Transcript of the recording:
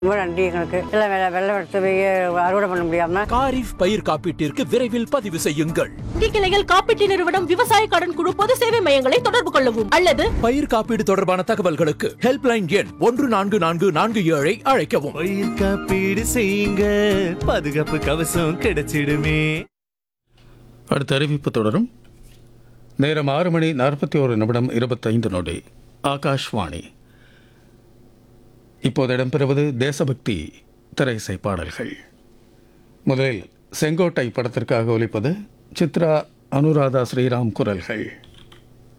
ரொம்ப நன்றி எங்களுக்கு எல்லாம் வெள்ள வெள்ளம் எடுத்து போய் அறுவடை பண்ண முடியாம காரிஃப் பயிர் காப்பீட்டிற்கு விரைவில் பதிவு செய்யுங்கள் வங்கி கிளைகள் காப்பீட்டு நிறுவனம் விவசாய கடன் குழு பொது சேவை மையங்களை தொடர்பு கொள்ளவும் அல்லது பயிர் காப்பீடு தொடர்பான தகவல்களுக்கு ஹெல்ப்லைன் எண் ஒன்று நான்கு நான்கு நான்கு ஏழை அழைக்கவும் பயிர் காப்பீடு செய்யுங்க பாதுகாப்பு கவசம் கிடைச்சிடுமே அடுத்த அறிவிப்பு தொடரும் நேரம் ஆறு மணி நாற்பத்தி ஒரு நிமிடம் இருபத்தைந்து நொடி ஆகாஷ்வாணி இப்போது இடம்பெறுவது தேசபக்தி திரைசை பாடல்கள் முதலில் செங்கோட்டை படத்திற்காக ஒலிப்பது சித்ரா அனுராதா ஸ்ரீராம் குரல்கள்